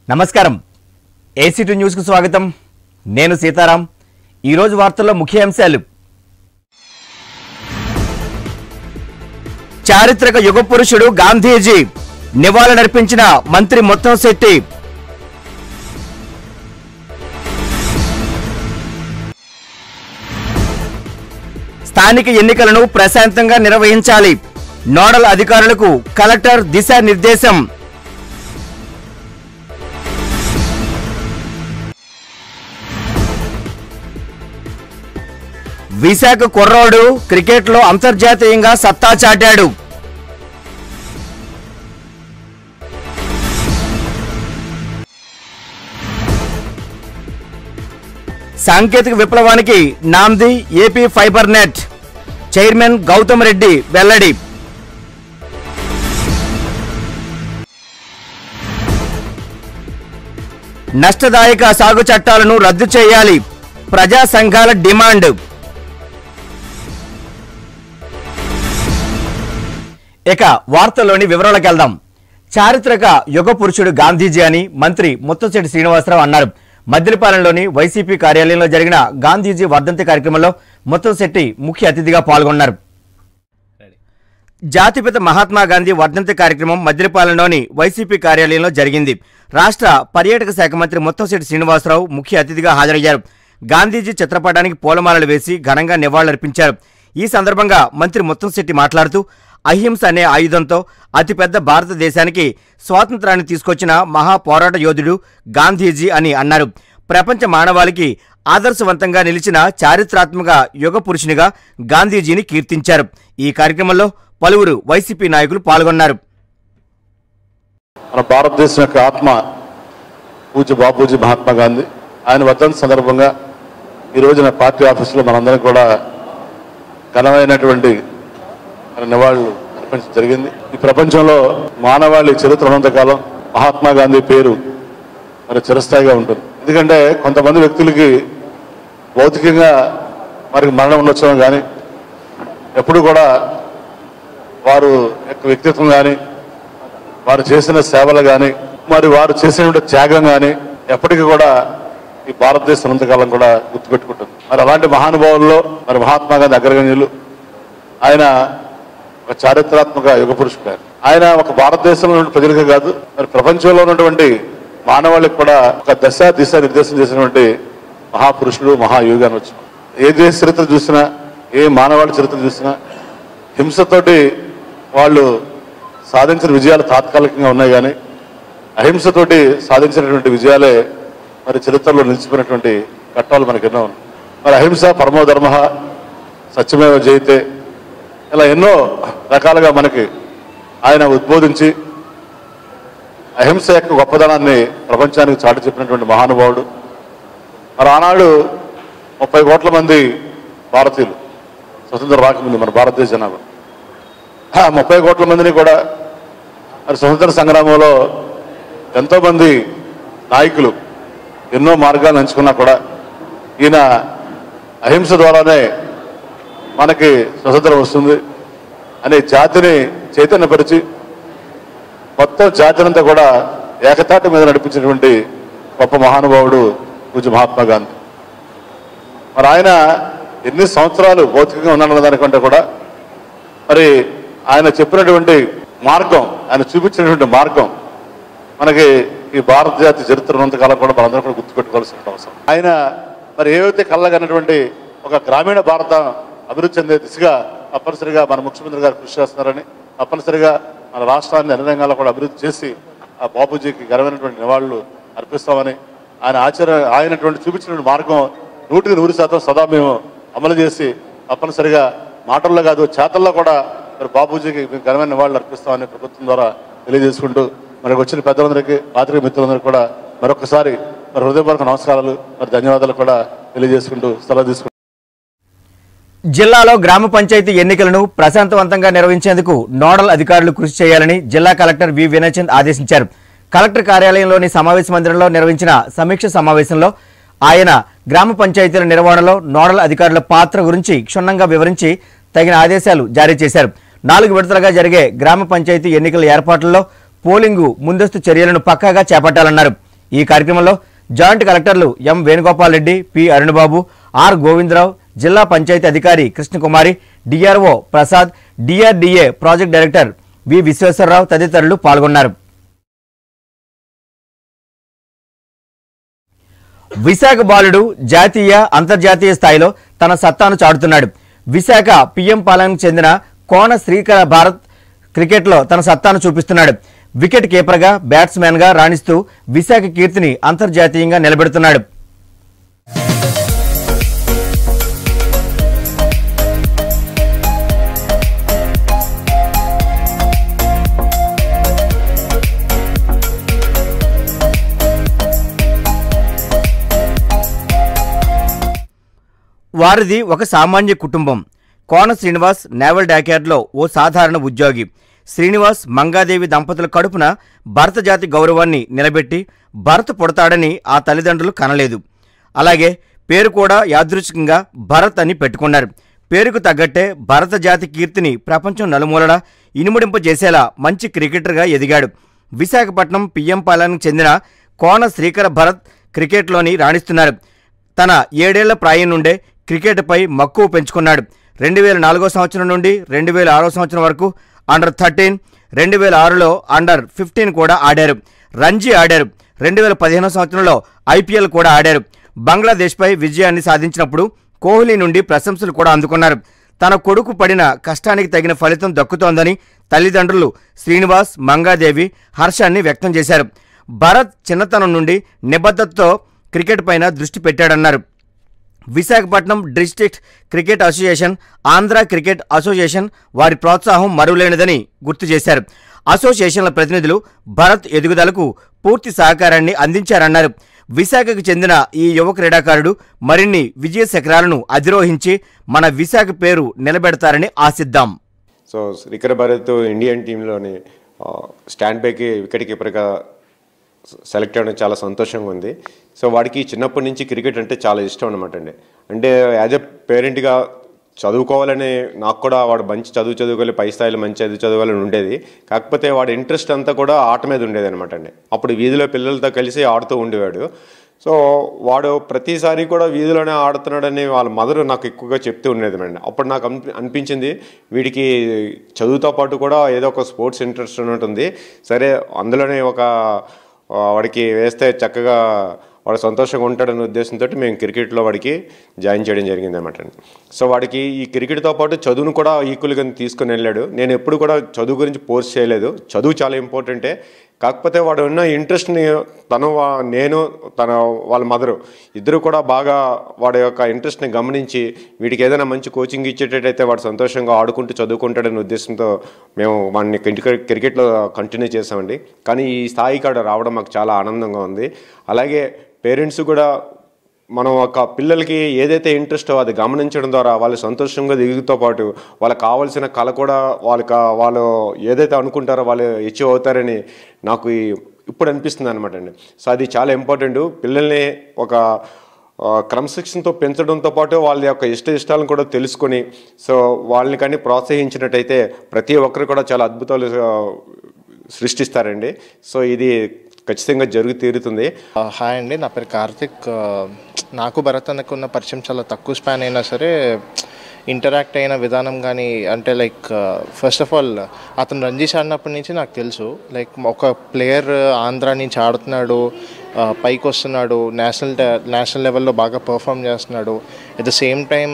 నమస్కారం ఏసీటీ న్యూస్కు స్వాగతం నేను సీతారాం ఈరోజు వార్తల్లో ముఖ్య అంశాలు చారిత్రక యుగ పురుషుడు గాంధీజీ నివాళులర్పించిన మంత్రి మొత్తం శెట్టి స్థానిక ఎన్నికలను ప్రశాంతంగా నిర్వహించాలి నోడల్ అధికారులకు కలెక్టర్ దిశానిర్దేశం విశాఖ కుర్రోడు క్రికెట్లో అంతర్జాతీయంగా సత్తా చాటాడు సాంకేతిక విప్లవానికి నాంది AP fibre net chairman Gautam Reddy వెల్లడి నష్టదాయక సాగు చట్టాలను రద్దు చేయాలి ప్రజా సంఘాల డిమాండ్ ఇక వార్తల్లోని వివరాలకు వెళ్దాం చారిత్రక యుగ పురుషుడు గాంధీజీ అని మంత్రి ముత్తంశెట్టి శ్రీనివాసరావు అన్నారు మద్దిలపాలెంలోని వైసీపీ కార్యాలయంలో జరిగిన గాంధీజీ వర్ధంతి కార్యక్రమంలో ముత్తంశెట్టి ముఖ్య అతిథిగా పాల్గొన్నారు జాతిపిత మహాత్మా గాంధీ వర్ధంతి కార్యక్రమం మద్దిలపాలెంలోని వైసీపీ కార్యాలయంలో జరిగింది రాష్ట్ర పర్యాటక శాఖ మంత్రి ముత్తంశెట్టి శ్రీనివాసరావు ముఖ్య అతిథిగా హాజరయ్యారు గాంధీజీ చిత్రపటానికి పూలమాలలు వేసి ఘనంగా నివాళులర్పించారు ఈ సందర్భంగా మంత్రి ముత్తంశెట్టి మాట్లాడుతూ అహింస అనే ఆయుధంతో అతిపెద్ద భారతదేశానికి స్వాతంత్రాన్ని తీసుకొచ్చిన మహా పోరాట యోధుడు గాంధీజీ అని అన్నారు ప్రపంచ మానవాళికి ఆదర్శవంతంగా నిలిచిన చారిత్రాత్మక యుగ పురుషునిగా గాంధీజీని కీర్తించారు ఈ కార్యక్రమంలో పలువురు వైసీపీ నాయకులు పాల్గొన్నారు మన భారతదేశం యొక్క ఆత్మ పూజ్య బాపూజీ మహాత్మా గాంధీ ఆయన వర్ధంతి సందర్భంగా ఈ రోజున పార్టీ ఆఫీసులో మనందరం కూడా ఘనమైనటువంటి మన నివాళులు అర్పించడం జరిగింది ఈ ప్రపంచంలో మానవాళి చరిత్ర ఉన్నంతకాలం మహాత్మా గాంధీ పేరు మరి చిరస్థాయిగా ఉంటుంది ఎందుకంటే కొంతమంది వ్యక్తులకి భౌతికంగా వారికి మరణం ఉండొచ్చు కానీ ఎప్పుడు కూడా వారు యొక్క వ్యక్తిత్వం కానీ వారు చేసిన సేవలు కానీ మరి వారు చేసిన త్యాగం కానీ ఎప్పటికీ కూడా ఈ భారతదేశం ఉన్నంతకాలం కూడా గుర్తుపెట్టుకుంటుంది మరి అలాంటి మహానుభావుల్లో మరి మహాత్మా గాంధీ అగ్రగణ్యులు ఆయన ఒక చారిత్రాత్మక యుగ పురుషుడు ఆయన. ఆయన ఒక భారతదేశంలో ఉన్న ప్రజలకే కాదు మరి ప్రపంచంలో ఉన్నటువంటి మానవాళికి కూడా ఒక దశ దిశ నిర్దేశం చేసినటువంటి మహాపురుషుడు మహాయోగి అనవచ్చు ఏ దేశ చరిత్ర చూసినా ఏ మానవాళి చరిత్ర చూసినా హింసతోటి వాళ్ళు సాధించిన విజయాలు తాత్కాలికంగా ఉన్నాయి కానీ అహింసతోటి సాధించినటువంటి విజయాలే మరి చరిత్రలో నిలిచిపోయినటువంటి ఘట్టాలు మనకు ఎన్నో ఉన్నాయి మరి అహింస పరమో ధర్మ సత్యమేవ జయితే ఇలా ఎన్నో రకాలుగా మనకి ఆయన ఉద్బోధించి అహింస యొక్క గొప్పదనాన్ని ప్రపంచానికి చాటి చెప్పినటువంటి మహానుభావుడు మరి ఆనాడు ముప్పై కోట్ల మంది భారతీయులు స్వతంత్రం రాకముందు మన భారతదేశ జనాభా ఆ ముప్పై కోట్ల మందిని కూడా మరి స్వతంత్ర సంగ్రామంలో ఎంతోమంది నాయకులు ఎన్నో మార్గాలు ఎంచుకున్నా కూడా ఈయన అహింస ద్వారానే మనకి స్వతంత్రం వస్తుంది అనే జాతిని చైతన్యపరిచి మొత్తం జాతినంతా కూడా ఏకతాటి మీద నడిపించినటువంటి గొప్ప మహానుభావుడు పూజ్య మహాత్మా గాంధీ మరి ఆయన ఎన్ని సంవత్సరాలు భౌతికంగా ఉన్నాడన్న దానికంటే కూడా మరి ఆయన చెప్పినటువంటి మార్గం ఆయన చూపించినటువంటి మార్గం మనకి ఈ భారత జాతి చరిత్ర ఉన్నంతకాలం కూడా మనందరం కూడా గుర్తుపెట్టుకోవాల్సిన అవసరం ఆయన మరి ఏవైతే కళ్ళగన్నటువంటి ఒక గ్రామీణ భారత అభివృద్ధి చెందే దిశగా తప్పనిసరిగా మన ముఖ్యమంత్రి గారు కృషి చేస్తున్నారని తప్పనిసరిగా మన రాష్ట్రాన్ని అన్ని రంగాల్లో కూడా అభివృద్ధి చేసి ఆ బాబుజీకి ఘనమైనటువంటి నివాళులు అర్పిస్తామని ఆయన ఆచరణ ఆయనటువంటి చూపించినటువంటి మార్గం నూటికి నూరు శాతం సదా మేము అమలు చేసి తప్పనిసరిగా మాటల్లో కాదు చేతల్లో కూడా మరి బాబూజీకి మేము ఘనమైన నివాళులు అర్పిస్తామని ప్రభుత్వం ద్వారా తెలియజేసుకుంటూ మనకు వచ్చిన పెద్దలందరికీ పాత్రిక మిత్రులందరికీ కూడా మరొకసారి మరి హృదయపూర్వక నమస్కారాలు మరి ధన్యవాదాలు కూడా తెలియజేసుకుంటూ సెలవు తీసుకుంటూ జిల్లాలో గ్రామ పంచాయతీ ఎన్నికలను ప్రశాంతవంతంగా నిర్వహించేందుకు నోడల్ అధికారులు కృషి చేయాలని జిల్లా కలెక్టర్ వి వినయచంద్ ఆదేశించారు కలెక్టర్ కార్యాలయంలోని సమావేశ మందిరంలో నిర్వహించిన సమీక్ష సమావేశంలో ఆయన గ్రామ పంచాయతీల నిర్వహణలో నోడల్ అధికారుల పాత్ర గురించి క్షుణ్ణంగా వివరించి తగిన ఆదేశాలు జారీ చేశారు నాలుగు విడతలుగా జరిగే గ్రామ పంచాయతీ ఎన్నికల ఏర్పాట్లలో పోలింగు ముందస్తు చర్యలను పక్కాగా చేపట్టాలన్నారు ఈ కార్యక్రమంలో జాయింట్ కలెక్టర్లు M Venugopal Reddy P Arunababu R Govindarao జిల్లా పంచాయతీ అధికారి Krishnakumari DRO Prasad DRDA project director V Visweswararao తదితరులు పాల్గొన్నారు విశాఖ బాలుడు జాతీయ అంతర్జాతీయ స్థాయిలో తన సత్తాను చాటుతున్నాడు విశాఖ పిఎం పాలనకు చెందిన కోన శ్రీకర భారత్ క్రికెట్లో తన సత్తాను చూపిస్తున్నాడు వికెట్ కీపర్గా బ్యాట్స్మెన్గా రాణిస్తూ విశాఖ కీర్తిని అంతర్జాతీయంగా నిలబెడుతున్నాడు వారిది ఒక సామాన్య కుటుంబం కోన శ్రీనివాస్ నేవల్ డాక్యార్డ్లో ఓ సాధారణ ఉద్యోగి శ్రీనివాస్ మంగాదేవి దంపతుల కడుపున భరత జాతి గౌరవాన్ని నిలబెట్టి భరత్ పుడతాడని ఆ తల్లిదండ్రులు కనలేదు అలాగే పేరు కూడా యాదృచ్ఛికంగా భరత్ అని పెట్టుకున్నారు పేరుకు తగ్గట్టే భరత జాతి కీర్తిని ప్రపంచం నలుమూలన ఇనుముడింపజేసేలా మంచి క్రికెటర్గా ఎదిగాడు విశాఖపట్నం పిఎం పాలనకు చెందిన కోన శ్రీకర భరత్ క్రికెట్లోని రాణిస్తున్నారు తన ఏడేళ్ల ప్రాయం నుండే క్రికెట్పై మక్కువ పెంచుకున్నాడు రెండు వేల నాలుగో సంవత్సరం నుండి రెండు వేల ఆరో సంవత్సరం వరకు అండర్ థర్టీన్ రెండు వేల ఆరులో అండర్ ఫిఫ్టీన్ కూడా ఆడారు రంజీ ఆడారు రెండు వేల పదిహేనో సంవత్సరంలో ఐపీఎల్ కూడా ఆడారు బంగ్లాదేశ్పై విజయాన్ని సాధించినప్పుడు కోహ్లీ నుండి ప్రశంసలు కూడా అందుకున్నారు తన కొడుకు పడిన కష్టానికి తగిన ఫలితం దక్కుతోందని తల్లిదండ్రులు శ్రీనివాస్ మంగాదేవి హర్షాన్ని వ్యక్తం చేశారు భరత్ చిన్నతనం నుండి నిబద్ధతతో క్రికెట్ పైన దృష్టి పెట్టాడన్నారు Visakhapatnam district cricket association Andhra cricket association వారి ప్రోత్సాహం మరువలేనిదని గుర్తు చేశారు అసోసియేషన్ల ప్రతినిధులు భరత్ ఎదుగుదలకు పూర్తి సహకారాన్ని అందించారన్నారు విశాఖకు చెందిన ఈ యువ క్రీడాకారుడు మరిన్ని విజయ శిఖరాలను అధిరోహించి మన విశాఖ పేరు నిలబెడతారని ఆశిద్దాం సో శ్రీకర భారత్ ఇండియన్ టీంలోని ఆ, స్టాండ్ బైకి వికెట్ కీపర్గా సెలెక్ట్ అవ్వడం చాలా సంతోషంగా ఉంది సో వాడికి చిన్నప్పటి నుంచి క్రికెట్ అంటే చాలా ఇష్టం అనమాట అండి అంటే యాజ్ ఎ పేరెంట్గా చదువుకోవాలని నాకు కూడా వాడు మంచి చదువు చదువుకోవాలి పై స్థాయిలో మంచి చదువు చదవాలని ఉండేది కాకపోతే వాడి ఇంట్రెస్ట్ అంతా కూడా ఆట మీద ఉండేది అనమాట అండి అప్పుడు వీధిలో పిల్లలతో కలిసి ఆడుతూ ఉండేవాడు సో వాడు ప్రతిసారి కూడా వీధిలోనే ఆడుతున్నాడని వాళ్ళ మదర్ నాకు ఎక్కువగా చెప్తూ ఉండేది అండి అప్పుడు నాకు అనిపి- అనిపించింది వీడికి చదువుతో పాటు కూడా ఏదో ఒక స్పోర్ట్స్ ఇంట్రెస్ట్ ఉంటుంది సరే అందులోనే ఒక ఆ, వాడికి వేస్తే చక్కగా వాడు సంతోషంగా ఉంటాడనే ఉద్దేశంతో మేము క్రికెట్లో వాడికి జాయిన్ చేయడం జరిగింది అనమాట సో వాడికి ఈ క్రికెట్తో పాటు చదువును కూడా ఈక్వల్గా తీసుకుని వెళ్ళాడు నేను ఎప్పుడు కూడా చదువు గురించి పోస్ట్ చేయలేదు చదువు చాలా ఇంపార్టెంటే కాకపోతే వాడు ఉన్న ఇంట్రెస్ట్ని తను వా- నేను తన వాళ్ళ మదరు ఇద్దరు కూడా బాగా వాడి యొక్క ఇంట్రెస్ట్ని గమనించి వీడికి ఏదైనా మంచి కోచింగ్ ఇచ్చేటట్టయితే వాడు సంతోషంగా ఆడుకుంటూ చదువుకుంటాడనే ఉద్దేశంతో మేము వాడిని క్రికెట్ క్రికెట్లో కంటిన్యూ చేసామండి కానీ ఈ స్థాయికి ఆడ రావడం మాకు చాలా ఆనందంగా ఉంది అలాగే పేరెంట్స్ కూడా మనం ఒక పిల్లలకి ఏదైతే ఇంట్రెస్టో అది గమనించడం ద్వారా వాళ్ళు సంతోషంగా దిగుతో పాటు వాళ్ళకి కావాల్సిన కళ కూడా వాళ్ళకి ఆ- వాళ్ళు ఏదైతే అనుకుంటారో వాళ్ళు అచీవ్ అవుతారని నాకు ఈ- ఇప్పుడు అనిపిస్తుంది అనమాట అండి సో అది చాలా ఇంపార్టెంట్ పిల్లల్ని ఒక ఆ, క్రమశిక్షణతో పెంచడంతో పాటు వాళ్ళ యొక్క ఇష్ట ఇష్టాలను కూడా తెలుసుకొని సో వాళ్ళని కానీ ప్రోత్సహించినట్టయితే ప్రతి ఒక్కరు కూడా చాలా అద్భుతాలు ఆ, సృష్టిస్తారండి సో ఇది ఖచ్చితంగా జరుగు తీరుతుంది ఆ, హాయ్ అండి నా పేరు కార్తిక్ ఆ, నాకు భరత్ అన్నకు ఉన్న పరిచయం చాలా తక్కువ స్పాన్ అయినా సరే ఇంటరాక్ట్ అయిన విధానం కానీ అంటే లైక్ ఫస్ట్ ఆఫ్ ఆల్ అతను రంజీష్ ఆడినప్పటి నుంచి నాకు తెలుసు లైక్ ఒక ప్లేయర్ ఆంధ్ర నుంచి ఆడుతున్నాడు ఆ, పైకి వస్తున్నాడు నేషనల్ నేషనల్ లెవెల్లో బాగా పర్ఫామ్ చేస్తున్నాడు అట్ ద సేమ్ టైం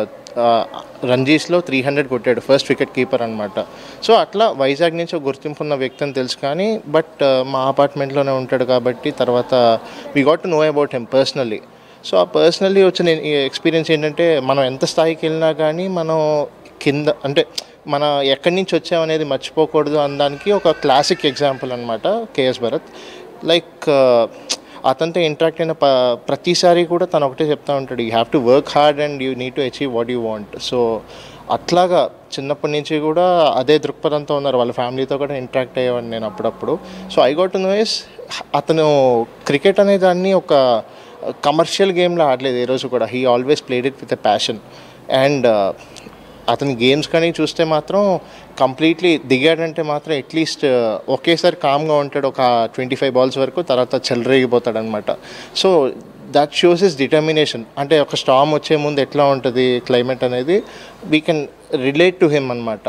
రంజీస్లో త్రీ హండ్రెడ్ కొట్టాడు ఫస్ట్ వికెట్ కీపర్ అనమాట సో అట్లా వైజాగ్ నుంచి ఒక గుర్తింపు ఉన్న వ్యక్తి అని తెలుసు కానీ బట్ మా అపార్ట్మెంట్లోనే ఉంటాడు కాబట్టి తర్వాత we got to know about him personally so ఆ పర్సనల్లీ వచ్చిన ఎక్స్పీరియన్స్ ఏంటంటే మనం ఎంత స్థాయికి వెళ్ళినా కానీ మనం కింద అంటే మన ఎక్కడి నుంచి వచ్చామనేది మర్చిపోకూడదు అనడానికి ఒక క్లాసిక్ ఎగ్జాంపుల్ అనమాట కేఎస్ భరత్ లైక్ అతనితో ఇంటరాక్ట్ అయిన ప ప్రతిసారి కూడా తను ఒకటే చెప్తా ఉంటాడు you have to work hard and you need to achieve what you want so అట్లాగా చిన్నప్పటి నుంచి కూడా అదే దృక్పథంతో ఉన్నారు వాళ్ళ ఫ్యామిలీతో కూడా ఇంటరాక్ట్ అయ్యేవాడిని నేను అప్పుడప్పుడు so I got to know is అతను క్రికెట్ అనే దాన్ని ఒక కమర్షియల్ గేమ్లో ఆడలేదు ఏ రోజు కూడా he always played it with a passion and అతని గేమ్స్ కానీ చూస్తే మాత్రం కంప్లీట్లీ దిగాడంటే మాత్రం అట్లీస్ట్ ఒకేసారి కామ్గా ఉంటాడు ఒక ట్వంటీ ఫైవ్ బాల్స్ వరకు తర్వాత చెలరేగిపోతాడు అనమాట so that shows his determination అంటే ఒక స్టామ్ వచ్చే ముందు ఎట్లా ఉంటుంది క్లైమేట్ అనేది we can relate to him అనమాట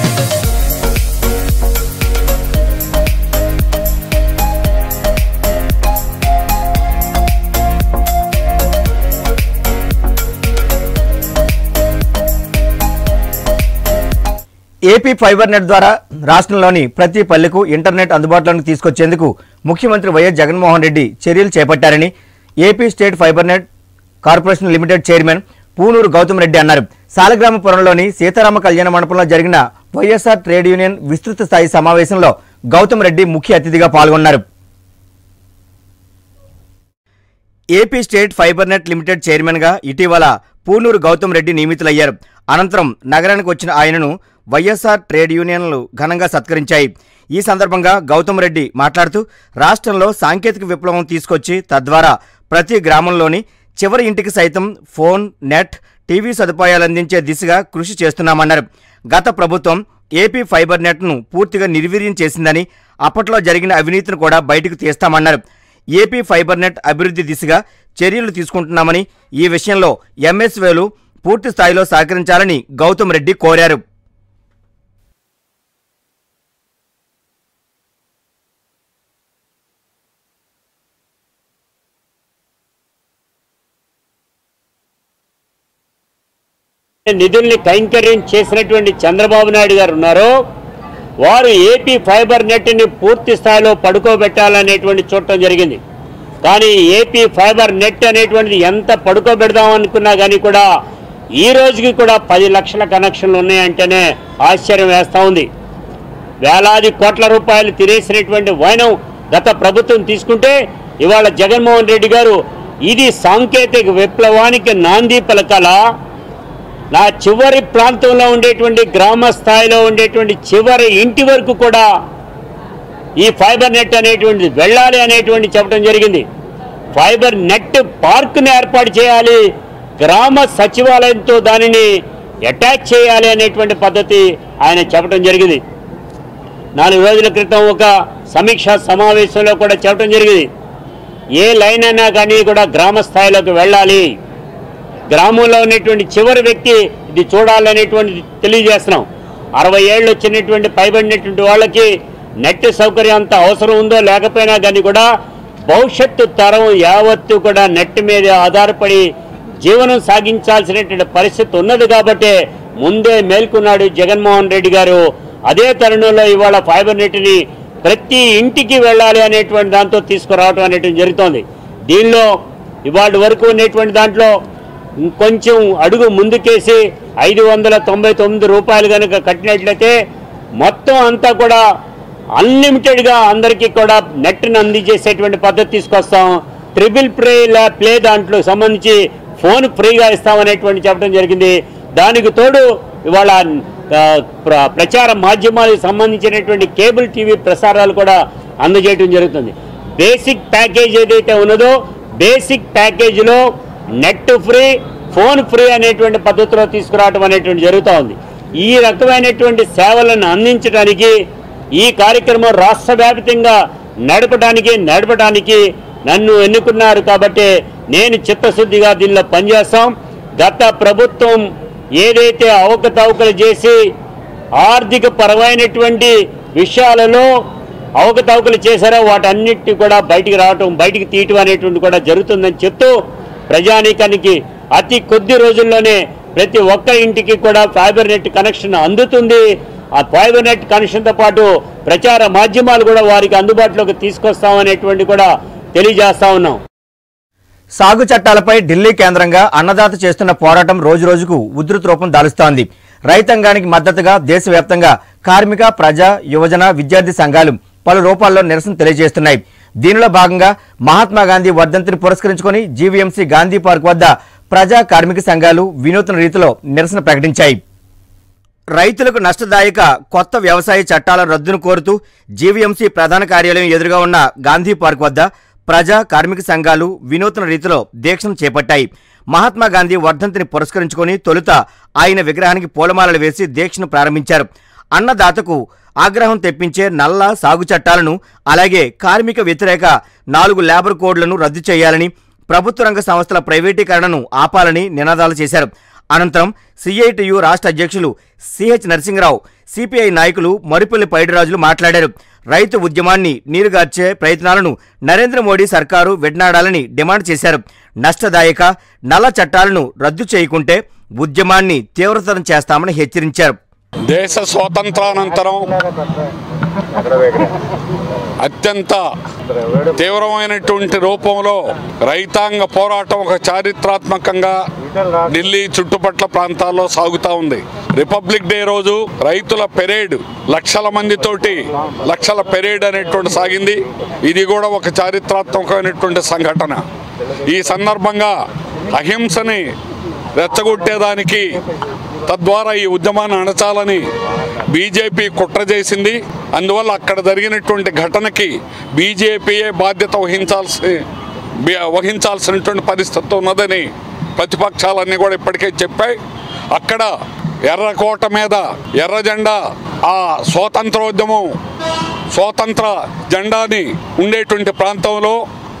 ఏపీ ఫైబర్ నెట్ ద్వారా రాష్ట్రంలోని ప్రతి పల్లెకు ఇంటర్నెట్ అందుబాటులోకి తీసుకొచ్చేందుకు ముఖ్యమంత్రి వైఎస్ జగన్మోహన్ రెడ్డి చర్యలు చేపట్టారని AP state fibre net corporation limited chairman Punuru Gautam Reddy అన్నారు సాలగ్రామపురంలోని సీతారామ కళ్యాణ మండపంలో జరిగిన వైఎస్ఆర్ ట్రేడ్ యూనియన్ విస్తృత స్థాయి సమావేశంలో గౌతమ్ రెడ్డి ముఖ్య అతిథిగా పాల్గొన్నారు AP state fibre net limited చైర్మన్గా ఇటీవల పూనూరు గౌతమ్ రెడ్డి నియమితులయ్యారు అనంతరం నగరానికి వచ్చిన ఆయనను వైఎస్ఆర్ ట్రేడ్ యూనియన్లు ఘనంగా సత్కరించాయి ఈ సందర్భంగా గౌతమ్ రెడ్డి మాట్లాడుతూ రాష్ట్రంలో సాంకేతిక విప్లవం తీసుకొచ్చి తద్వారా ప్రతి గ్రామంలోని చివరి ఇంటికి సైతం ఫోన్ నెట్ టీవీ సదుపాయాలు అందించే దిశగా కృషి చేస్తున్నామన్నారు గత ప్రభుత్వం ఏపీ ఫైబర్ నెట్ను పూర్తిగా నిర్వీర్యం చేసిందని అప్పట్లో జరిగిన అవినీతిని కూడా బయటకు తీస్తామన్నారు ఏపీ ఫైబర్ నెట్ అభివృద్ధి దిశగా చర్యలు తీసుకుంటున్నామని ఈ విషయంలో ఎంఎస్వేలు పూర్తి స్థాయిలో సహకరించాలని గౌతమ్ రెడ్డి కోరారు నిధుల్ని కైంకర్యం చేసినటువంటి చంద్రబాబు నాయుడు గారు ఉన్నారో వారు ఏపీ ఫైబర్ నెట్ని పూర్తి స్థాయిలో పడుకోబెట్టాలనేటువంటి చూడటం జరిగింది కానీ ఏపీ ఫైబర్ నెట్ అనేటువంటిది ఎంత పడుకోబెడదాం అనుకున్నా కానీ కూడా ఈ రోజుకి కూడా పది లక్షల కనెక్షన్లు ఉన్నాయంటేనే ఆశ్చర్యం వేస్తూ ఉంది వేలాది కోట్ల రూపాయలు తినేసినటువంటి వైనం గత ప్రభుత్వం తీసుకుంటే ఇవాళ జగన్మోహన్ రెడ్డి గారు ఇది సాంకేతిక విప్లవానికి నాంది పలకాల నా చివరి ప్రాంతంలో ఉండేటువంటి గ్రామ స్థాయిలో ఉండేటువంటి చివరి ఇంటి వరకు కూడా ఈ ఫైబర్ నెట్ అనేటువంటిది వెళ్ళాలి అనేటువంటి చెప్పడం జరిగింది ఫైబర్ నెట్ పార్క్ని ఏర్పాటు చేయాలి గ్రామ సచివాలయంతో దానిని అటాచ్ చేయాలి అనేటువంటి పద్ధతి ఆయన చెప్పడం జరిగింది నాలుగు రోజుల క్రితం ఒక సమీక్షా సమావేశంలో కూడా చెప్పడం జరిగింది ఏ లైన్ అయినా కానీ కూడా గ్రామ స్థాయిలోకి వెళ్ళాలి గ్రామంలో ఉన్నటువంటి చివరి వ్యక్తి ఇది చూడాలనేటువంటి తెలియజేస్తున్నాం అరవై ఏళ్ళు వచ్చినటువంటి పైబడినటువంటి వాళ్ళకి నెట్ సౌకర్యం అంత అవసరం ఉందో లేకపోయినా కానీ కూడా భవిష్యత్తు తరం యావత్తు కూడా నెట్ మీద ఆధారపడి జీవనం సాగించాల్సినటువంటి పరిస్థితి ఉన్నది కాబట్టి ముందే మేల్కొన్నాడు జగన్మోహన్ రెడ్డి గారు అదే తరుణంలో ఇవాళ ఫైబర్ నెట్ని ప్రతి ఇంటికి వెళ్ళాలి అనేటువంటి దాంతో తీసుకురావడం అనేటువంటి జరుగుతోంది దీనిలో ఇవాళ వరకు ఉన్నటువంటి దాంట్లో ఇంకొంచెం అడుగు ముందుకేసి ఐదు వందల తొంభై తొమ్మిది రూపాయలు కనుక కట్టినట్లయితే మొత్తం అంతా కూడా అన్లిమిటెడ్గా అందరికీ కూడా నెట్ని అందించేసేటువంటి పద్ధతి తీసుకొస్తాం ట్రిపుల్ ప్లే ప్లే దాంట్లో సంబంధించి ఫోన్ ఫ్రీగా ఇస్తామనేటువంటి చెప్పడం జరిగింది దానికి తోడు ఇవాళ ఆ, ప్ర- ప్రచార మాధ్యమాలకు సంబంధించినటువంటి కేబుల్ టీవీ ప్రసారాలు కూడా అందజేయడం జరుగుతుంది బేసిక్ ప్యాకేజ్ ఏదైతే ఉన్నదో బేసిక్ ప్యాకేజీలో నెట్ ఫ్రీ ఫోన్ ఫ్రీ అనేటువంటి పద్ధతిలో తీసుకురావడం అనేటువంటి జరుగుతూ ఉంది ఈ రకమైనటువంటి సేవలను అందించడానికి ఈ కార్యక్రమం రాష్ట్ర వ్యాప్తంగా నడపడానికి నడపడానికి నన్ను ఎన్నుకున్నారు కాబట్టి నేను చిత్తశుద్ధిగా దీనిలో పనిచేస్తాం గత ప్రభుత్వం ఏదైతే అవకతవకలు చేసి ఆర్థిక పరమైనటువంటి విషయాలలో అవకతవకలు చేశారో వాటన్నిటిని కూడా బయటికి రావటం బయటికి తీయటం అనేటువంటి కూడా జరుగుతుందని చెప్తూ ప్రజానీకానికి అతి కొద్ది రోజుల్లోనే ప్రతి ఒక్క ఇంటికి కూడా ఫైబర్ నెట్ కనెక్షన్ అందుతుంది ఆ ఫైబర్ నెట్ కనెక్షన్తో పాటు ప్రచార మాధ్యమాలు కూడా వారికి అందుబాటులోకి తీసుకొస్తామనేటువంటి కూడా తెలియజేస్తా ఉన్నాం సాగు చట్టాలపై ఢిల్లీ కేంద్రంగా అన్నదాత చేస్తున్న పోరాటం రోజురోజుకు ఉధృత రూపం దాలుస్తోంది రైతాంగానికి మద్దతుగా దేశవ్యాప్తంగా కార్మిక ప్రజా యువజన విద్యార్థి సంఘాలు పలు రూపాల్లో నిరసన తెలియజేస్తున్నాయి దీనిలో భాగంగా మహాత్మా గాంధీ వర్ధంతిని పురస్కరించుకొని జీవీఎంసీ గాంధీ పార్క్ వద్ద ప్రజా కార్మిక సంఘాలు వినూత్న రీతిలో నిరసన ప్రకటించాయి రైతులకు నష్టదాయక కొత్త వ్యవసాయ చట్టాల రద్దును కోరుతూ జీవీఎంసీ ప్రధాన కార్యాలయం ఎదురుగా ఉన్న గాంధీ పార్క్ వద్ద ప్రజా కార్మిక సంఘాలు వినూత్న రీతిలో దీక్షను చేపట్టాయి మహాత్మా గాంధీ వర్ధంతిని పురస్కరించుకొని తొలుత ఆయన విగ్రహానికి పూలమాలలు వేసి దీక్షను ప్రారంభించారు అన్నదాతకు ఆగ్రహం తెప్పించే నల్ల సాగు చట్టాలను అలాగే కార్మిక వ్యతిరేక నాలుగు లేబర్ కోడ్లను రద్దు చేయాలని ప్రభుత్వ రంగ సంస్థల ప్రైవేటీకరణను ఆపాలని నినాదాలు చేశారు అనంతరం సిఐటియు రాష్ట్ర అధ్యక్షులు సిహెచ్ నరసింహరావు సిపిఐ నాయకులు మరిపల్లి పైడిరాజులు మాట్లాడారు రైతు ఉద్యమాన్ని నీరుగార్చే ప్రయత్నాలను నరేంద్ర మోడీ సర్కారు విడనాడాలని డిమాండ్ చేశారు నష్టదాయక నల్ల చట్టాలను రద్దు చేయకుంటే ఉద్యమాన్ని తీవ్రతరం చేస్తామని హెచ్చరించారు దేశ స్వాతంత్రానంతరం అత్యంత తీవ్రమైనటువంటి రూపంలో రైతాంగ పోరాటం ఒక చారిత్రాత్మకంగా ఢిల్లీ చుట్టుపట్ల ప్రాంతాల్లో సాగుతూ ఉంది రిపబ్లిక్ డే రోజు రైతుల పెరేడ్ లక్షల మందితోటి లక్షల పెరేడ్ అనేటువంటి సాగింది ఇది కూడా ఒక చారిత్రాత్మకమైనటువంటి సంఘటన ఈ సందర్భంగా అహింసని రెచ్చగొట్టేదానికి తద్వారా ఈ ఉద్యమాన్ని అణచాలని బీజేపీ కుట్ర చేసింది అందువల్ల అక్కడ జరిగినటువంటి ఘటనకి బీజేపీయే బాధ్యత వహించాల్సి బి- వహించాల్సినటువంటి పరిస్థితి ఉన్నదని ప్రతిపక్షాలన్నీ కూడా ఇప్పటికే చెప్పాయి అక్కడ ఎర్రకోట మీద ఎర్ర జెండా ఆ స్వాతంత్రోద్యమం స్వాతంత్ర జెండాని ఉండేటువంటి ప్రాంతంలో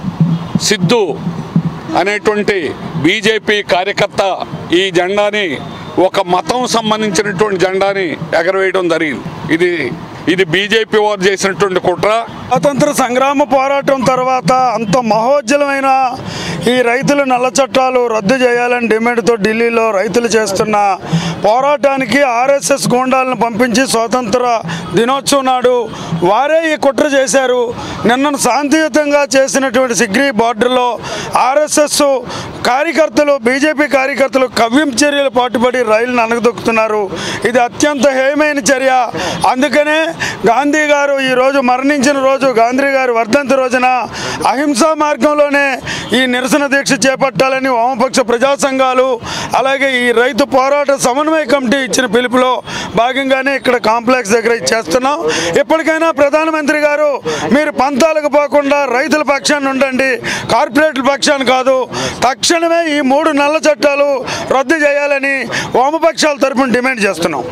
సిద్ధు అనేటువంటి బీజేపీ కార్యకర్త ఈ జెండాని ఒక మతం సంబంధించినటువంటి జెండాని ఎగరవేయడం జరిగింది ఇది ఇది బీజేపీ వారు చేసినటువంటి కుట్ర స్వాతంత్ర సంగ్రామ పోరాటం తర్వాత అంత మహోజ్వలమైన ఈ రైతుల నల్ల చట్టాలు రద్దు చేయాలని డిమాండ్తో ఢిల్లీలో రైతులు చేస్తున్న పోరాటానికి ఆర్ఎస్ఎస్ గూండాలను పంపించి స్వాతంత్ర దినోత్సవం నాడు వారే ఈ కుట్ర చేశారు నిన్న శాంతియుతంగా చేసినటువంటి సిగ్రీ బార్డర్లో ఆర్ఎస్ఎస్ కార్యకర్తలు బీజేపీ కార్యకర్తలు కవ్యం చర్యలు పాటుపడి రైలును అనగదొక్కుతున్నారు ఇది అత్యంత హేయమైన చర్య అందుకనే గాంధీ గారు ఈ రోజు మరణించిన రోజు గాంధీ గారి వర్ధంతి రోజున అహింసా మార్గంలోనే ఈ నిరసన దీక్ష చేపట్టాలని వామపక్ష ప్రజా సంఘాలు అలాగే ఈ రైతు పోరాట సమన్వయ కమిటీ ఇచ్చిన పిలుపులో భాగంగానే ఇక్కడ కాంప్లెక్స్ దగ్గర ఇది చేస్తున్నాం ఇప్పటికైనా ప్రధానమంత్రి గారు మీరు పంతాలకు పోకుండా రైతుల పక్షాన్ని ఉండండి కార్పొరేట్ల పక్షాన్ని కాదు తక్షణమే ఈ మూడు నల్ల చట్టాలు రద్దు చేయాలని వామపక్షాల తరపున డిమాండ్ చేస్తున్నాం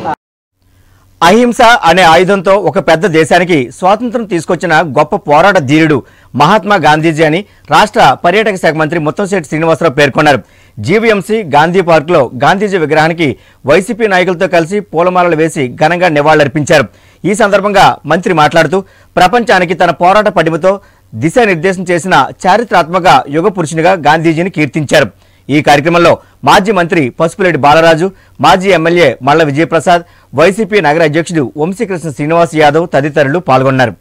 అహింస అనే ఆయుధంతో ఒక పెద్ద దేశానికి స్వాతంత్రం తీసుకొచ్చిన గొప్ప పోరాట ధీరుడు మహాత్మా గాంధీజీ అని రాష్ట్ర పర్యాటక శాఖ మంత్రి ముత్తంశెట్టి శ్రీనివాసరావు పేర్కొన్నారు జీవీఎంసీ గాంధీ పార్కులో గాంధీజీ విగ్రహానికి వైసీపీ నాయకులతో కలిసి పూలమాలలు వేసి ఘనంగా నివాళులర్పించారు ఈ సందర్భంగా మంత్రి మాట్లాడుతూ ప్రపంచానికి తన పోరాట పటిమతో దిశానిర్దేశం చేసిన చారిత్రాత్మక యుగ పురుషునిగా గాంధీజీని కీర్తించారు ఈ కార్యక్రమంలో మాజీ మంత్రి పసుపులేటి బాలరాజు మాజీ ఎమ్మెల్యే మల్ల విజయప్రసాద్ వైసీపీ నగర అధ్యక్షుడు వంశీకృష్ణ శ్రీనివాస్ యాదవ్ తదితరులు పాల్గొన్నారు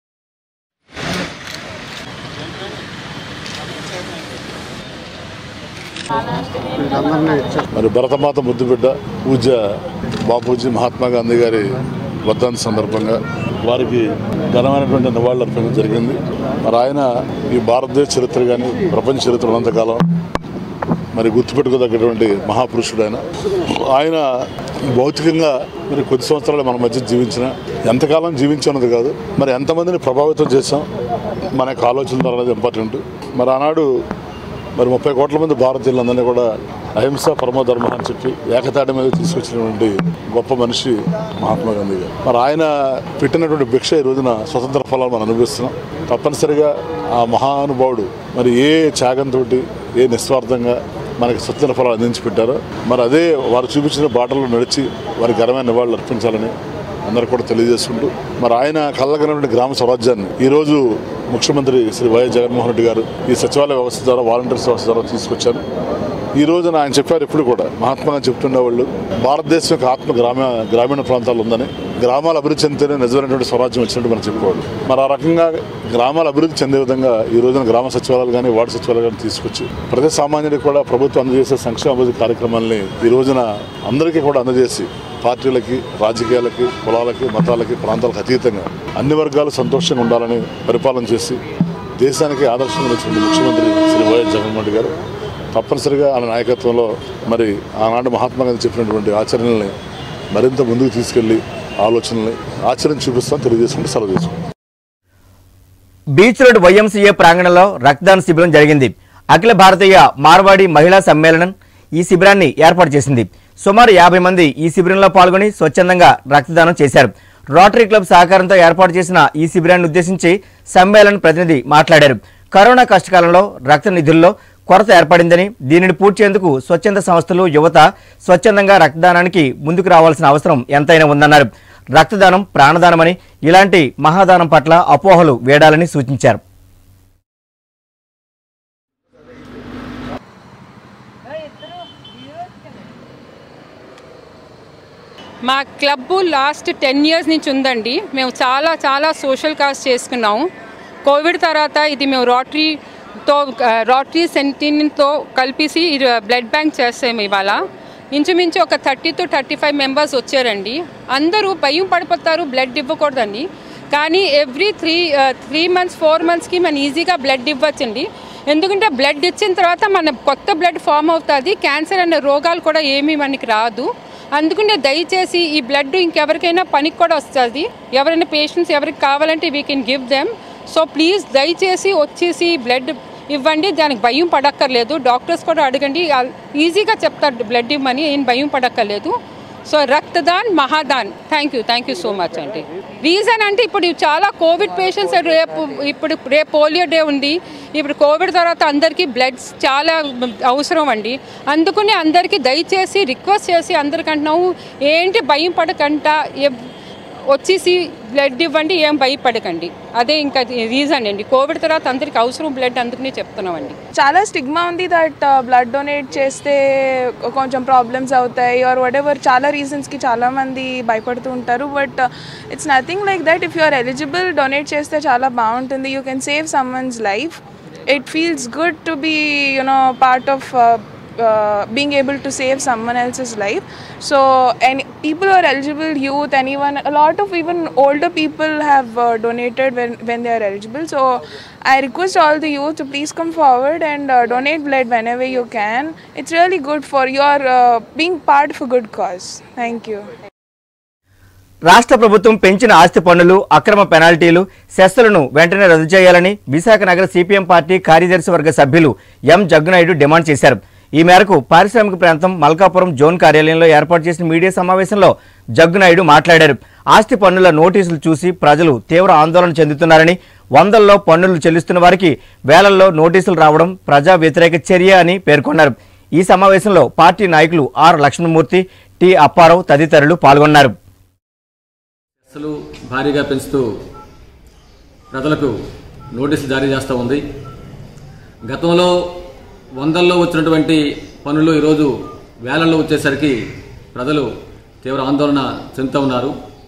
మరి భరతమాత ముద్దుబిడ్డ పూజ్య బాపూజీ మహాత్మా గాంధీ గారి వర్ధంతి సందర్భంగా వారికి ఘనమైనటువంటి నివాళులు అర్పించడం జరిగింది మరి ఆయన ఈ భారతదేశ చరిత్ర కానీ ప్రపంచ చరిత్ర ఉన్నంతకాలం మరి గుర్తుపెట్టుకోదగ్గటువంటి మహాపురుషుడు ఆయన ఆయన భౌతికంగా మరి కొద్ది సంవత్సరాలు మన మధ్య జీవించిన ఎంతకాలం జీవించినది కాదు మరి ఎంతమందిని ప్రభావితం చేశాం మన యొక్క ఆలోచనలు అనేది ఇంపార్టెంట్ మరి ఆనాడు మరి ముప్పై కోట్ల మంది భారతీయులందరినీ కూడా అహింస పరమధర్మ అని చెప్పి ఏకతాటి మీద తీసుకొచ్చినటువంటి గొప్ప మనిషి మహాత్మా గాంధీ గారు మరి ఆయన పెట్టినటువంటి భిక్ష ఈ రోజున స్వతంత్ర ఫలాలు మనం అనుభవిస్తున్నాం తప్పనిసరిగా ఆ మహానుభావుడు మరి ఏ త్యాగంతో ఏ నిస్వార్థంగా మనకి స్వతంత్ర ఫలాలు అందించి పెట్టారో మరి అదే వారు చూపించిన బాటలో నడిచి వారి ఘనమైన నివాళులు అర్పించాలని అందరూ కూడా తెలియజేసుకుంటూ మరి ఆయన కళ్ళగనటువంటి గ్రామ స్వరాజ్యాన్ని ఈరోజు ముఖ్యమంత్రి శ్రీ వైఎస్ జగన్మోహన్ రెడ్డి గారు ఈ సచివాలయ వ్యవస్థ ద్వారా వాలంటీర్స్ వ్యవస్థ ద్వారా తీసుకొచ్చారు ఈ రోజున ఆయన చెప్పారు ఇప్పుడు కూడా మహాత్మా గాంధీ చెప్తుండేవాళ్ళు భారతదేశం యొక్క ఆత్మ గ్రామ గ్రామీణ ప్రాంతాలు ఉందని గ్రామాల అభివృద్ధి చెందితేనే నిజమైనటువంటి స్వరాజ్యం వచ్చినట్టు మనం చెప్పుకోవాలి మరి ఆ రకంగా గ్రామాల అభివృద్ధి చెందే విధంగా ఈ రోజున గ్రామ సచివాలయాలు కానీ వార్డు సచివాలయాలు కానీ తీసుకొచ్చి ప్రతి సామాన్యుడికి కూడా ప్రభుత్వం అందజేసే సంక్షేమ అభివృద్ధి కార్యక్రమాలని ఈ రోజున అందరికీ కూడా అందజేసి పార్టీలకి రాజకీయాలకి కులాలకి మతాలకి ప్రాంతాలకు అతీతంగా అన్ని వర్గాలు సంతోషంగా ఉండాలని పరిపాలన చేసి దేశానికి ఆదర్శంగా వచ్చిన ముఖ్యమంత్రి శ్రీ వైఎస్ జగన్మోహన్ రెడ్డి గారు తప్పనిసరిగా ఆయన నాయకత్వంలో మరి ఆనాడు మహాత్మా గాంధీ చెప్పినటువంటి ఆచరణల్ని మరింత ముందుకు తీసుకెళ్లి ఆలోచనల్ని ఆచరణ చూపిస్తామని తెలియజేసుకుంటూ సెలవు తీసుకుంటాం బీచ్ రోడ్ వైఎంసీఏ ప్రాంగణంలో రక్తదాన శిబిరం జరిగింది అఖిల భారతీయ మార్వాడి మహిళా సమ్మేళనం ఈ శిబిరాన్ని ఏర్పాటు చేసింది సుమారు యాభై మంది ఈ శిబిరంలో పాల్గొని స్వచ్ఛందంగా రక్తదానం చేశారు రోటరీ క్లబ్ సహకారంతో ఏర్పాటు చేసిన ఈ శిబిరాన్ని ఉద్దేశించి సమ్మేళన ప్రతినిధి మాట్లాడారు కరోనా కష్టకాలంలో రక్త నిధుల్లో కొరత ఏర్పడిందని దీనిని పూడ్చేందుకు స్వచ్ఛంద సంస్థలు యువత స్వచ్ఛందంగా రక్తదానానికి ముందుకు రావాల్సిన అవసరం ఎంతైనా ఉందన్నారు రక్తదానం ప్రాణదానమని ఇలాంటి మహాదానం పట్ల అపోహలు వేడాలని సూచించారు మా క్లబ్ లాస్ట్ టెన్ ఇయర్స్ నుంచి ఉందండి మేము చాలా చాలా సోషల్ కాజ్ చేసుకున్నాము కోవిడ్ తర్వాత ఇది మేము రోటరీతో రోటరీ సెంటీన్తో కలిపేసి బ్లడ్ బ్యాంక్ చేసాము ఇవాళ ఇంచుమించు ఒక thirty to thirty five members వచ్చారండి అందరూ భయం పడిపోతారు బ్లడ్ ఇవ్వకూడదండి కానీ every three three months four మంత్స్కి మనం ఈజీగా బ్లడ్ ఇవ్వచ్చండి ఎందుకంటే బ్లడ్ ఇచ్చిన తర్వాత మన కొత్త బ్లడ్ ఫామ్ అవుతుంది క్యాన్సర్ అనే రోగాలు కూడా ఏమీ మనకి రాదు అందుకనే దయచేసి ఈ బ్లడ్ ఇంకెవరికైనా పనికి కూడా వస్తుంది ఎవరైనా పేషెంట్స్ ఎవరికి కావాలంటే we can give them so please దయచేసి వచ్చేసి బ్లడ్ ఇవ్వండి దానికి భయం పడక్కర్లేదు డాక్టర్స్ కూడా అడగండి ఈజీగా చెప్తారు బ్లడ్ ఇవ్వమని ఏం భయం పడక్కర్లేదు సో రక్తదాన్ మహాదాన్ thank you thank you so much అండి రీజన్ అంటే ఇప్పుడు చాలా కోవిడ్ పేషెంట్స్ రేపు ఇప్పుడు రేపు పోలియో డే ఉంది ఇప్పుడు కోవిడ్ తర్వాత అందరికీ బ్లడ్స్ చాలా అవసరం అండి అందుకని అందరికీ దయచేసి రిక్వెస్ట్ చేసి అందరికంటున్నాము ఏంటి భయం పడకంట ఎవ్- వచ్చేసి బ్లడ్ ఇవ్వండి ఏం భయపడకండి అదే ఇంకా రీజన్ అండి కోవిడ్ తర్వాత అందరికి అవసరం బ్లడ్ అందుకనే చెప్తున్నామండి చాలా స్టిగ్మా ఉంది దట్ బ్లడ్ డొనేట్ చేస్తే కొంచెం ప్రాబ్లమ్స్ అవుతాయి ఆర్ వట్ ఎవర్ చాలా రీజన్స్కి చాలామంది భయపడుతూ ఉంటారు but it's nothing like that if you are eligible donate చేస్తే చాలా బాగుంటుంది you can save someone's life it feels good to be you know part of uh, being able to save someone else's life. So, any people who are eligible, youth, anyone, a lot of even older people have uh, donated when, when they are eligible. So, I request all the youth to please come forward and uh, donate blood whenever you can. It's really good for your uh, being part of a good cause. Thank you. రాష్ట్ర ప్రభుత్వం పెంచిన ఆస్తి పన్నులు అక్రమ పెనాల్టీలు సెస్సులను వెంటనే రద్దు చేయాలని విశాఖ నగర సిపిఎం పార్టీ కార్యదర్శి వర్గ సభ్యులు ఎం జగ్గునాయుడు డిమాండ్ చేశారు ఈ మేరకు పారిశ్రామిక ప్రాంతం మల్కాపురం జోన్ కార్యాలయంలో ఏర్పాటు చేసిన మీడియా సమావేశంలో జగ్గునాయుడు మాట్లాడారు ఆస్తి పన్నుల నోటీసులు చూసి ప్రజలు తీవ్ర ఆందోళన చెందుతున్నారని వందల్లో పన్నులు చెల్లిస్తున్న వారికి వేలల్లో నోటీసులు రావడం ప్రజా వ్యతిరేక చర్య అని పేర్కొన్నారు ఈ సమావేశంలో పార్టీ నాయకులు ఆర్ లక్ష్మణమూర్తి టి అప్పారావు తదితరులు పాల్గొన్నారు అసలు భారీగా పెంచుతూ ప్రజలకు నోటీసులు జారీ చేస్తూ ఉంది గతంలో వందల్లో వచ్చినటువంటి పనులు ఈరోజు వేలల్లో వచ్చేసరికి ప్రజలు తీవ్ర ఆందోళన చెందుతూ ఉన్నారు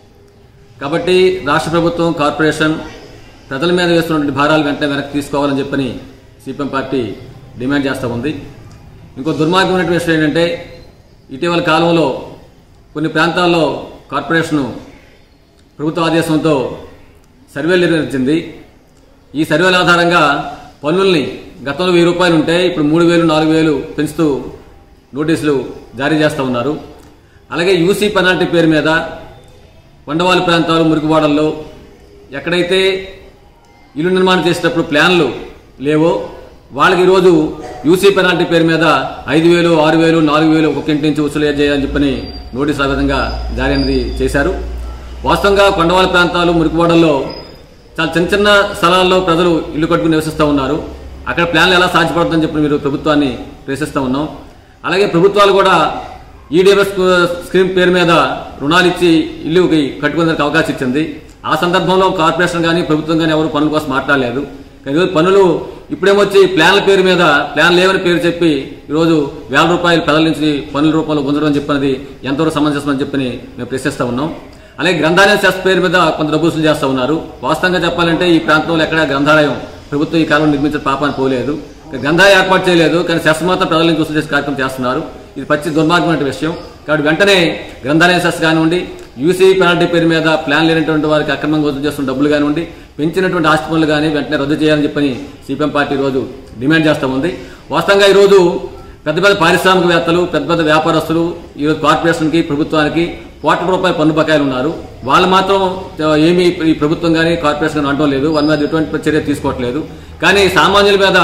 కాబట్టి రాష్ట్ర ప్రభుత్వం కార్పొరేషన్ ప్రజల మీద వేస్తున్నటువంటి భారాలు వెంటనే వెనక్కి తీసుకోవాలని చెప్పని సిపిఎం పార్టీ డిమాండ్ చేస్తూ ఉంది ఇంకో దుర్మార్గమైనటువంటి విషయం ఏంటంటే ఇటీవల కాలంలో కొన్ని ప్రాంతాల్లో కార్పొరేషను ప్రభుత్వ ఆదేశంతో సర్వేలు నిర్వహించింది ఈ సర్వేల ఆధారంగా పన్నుల్ని గతంలో వెయ్యి రూపాయలు ఉంటే ఇప్పుడు మూడు వేలు నాలుగు వేలు పెంచుతూ నోటీసులు జారీ చేస్తూ ఉన్నారు అలాగే యూసీ పెనాల్టీ పేరు మీద వండవాళ్ళ ప్రాంతాలు మురికివాడల్లో ఎక్కడైతే ఇల్లు నిర్మాణం చేసేటప్పుడు ప్లాన్లు లేవో వాళ్ళకి ఈరోజు యూసీ పెనాల్టీ పేరు మీద ఐదు వేలు ఆరు వేలు నాలుగు వేలు ఒక్కొక్క ఇంటి నుంచి వసూలు చేయాలని చెప్పని నోటీస్ ఆ విధంగా జారీ అనేది చేశారు వాస్తవంగా కొండవాళ్ళ ప్రాంతాలు మురికివాడల్లో చాలా చిన్న చిన్న స్థలాల్లో ప్రజలు ఇల్లు కట్టుకుని నివసిస్తూ ఉన్నారు అక్కడ ప్లాన్లు ఎలా సాధ్యపడుతుందని చెప్పి మీరు ప్రభుత్వాన్ని ప్రశ్నిస్తూ ఉన్నాం అలాగే ప్రభుత్వాలు కూడా ఈడీఎఫ్ఎస్ స్కీమ్ పేరు మీద రుణాలు ఇచ్చి ఇల్లుకి కట్టుకునేందుకు అవకాశం ఇచ్చింది ఆ సందర్భంలో కార్పొరేషన్ కానీ ప్రభుత్వం కానీ ఎవరు పనుల కోసం మాట్లాడలేదు కానీ ఈరోజు పనులు ఇప్పుడేమొచ్చి ప్లాన్ల పేరు మీద ప్లాన్ లేవని పేరు చెప్పి ఈరోజు వేల రూపాయలు ప్రజల నుంచి పనుల రూపంలో గుంజడం అని చెప్పినది ఎంతవరకు సమంజసమని చెప్పని మేము ప్రశ్నిస్తూ ఉన్నాం అలాగే గ్రంథాలయం సెస్ పేరు మీద కొంత డబ్బు వసూలు చేస్తూ ఉన్నారు వాస్తవంగా చెప్పాలంటే ఈ ప్రాంతంలో ఎక్కడ గ్రంథాలయం ప్రభుత్వం ఈ కాలంలో నిర్మించిన పాపాన్ని పోలేదు గ్రంథాలయం ఏర్పాటు చేయలేదు కానీ సెస్ మాత్రం ప్రజల నుంచి వసూలు చేసే కార్యక్రమం చేస్తున్నారు ఇది పచ్చి దుర్మార్గమైన విషయం కాబట్టి వెంటనే గ్రంథాలయం సెస్ కానివ్వండి యూసీ పెనాల్టీ పేరు మీద ప్లాన్ లేనటువంటి వారికి అక్రమంగా వసూలు చేస్తున్న డబ్బులు కానివ్వండి పెంచినటువంటి ఆస్తి పనులు కానీ వెంటనే రద్దు చేయాలని చెప్పని సిపిఎం పార్టీ ఈరోజు డిమాండ్ చేస్తూ ఉంది వాస్తవంగా ఈరోజు పెద్ద పెద్ద పారిశ్రామికవేత్తలు పెద్ద పెద్ద వ్యాపారస్తులు ఈరోజు కార్పొరేషన్కి ప్రభుత్వానికి కోట్ల రూపాయల పన్ను బకాయిలు ఉన్నారు వాళ్ళు మాత్రం ఆ, ఏమీ ఈ ప్రభుత్వం కానీ కార్పొరేషన్ కానీ అనడం లేదు వాళ్ళ మీద ఎటువంటి చర్య తీసుకోవట్లేదు కానీ సామాన్యుల మీద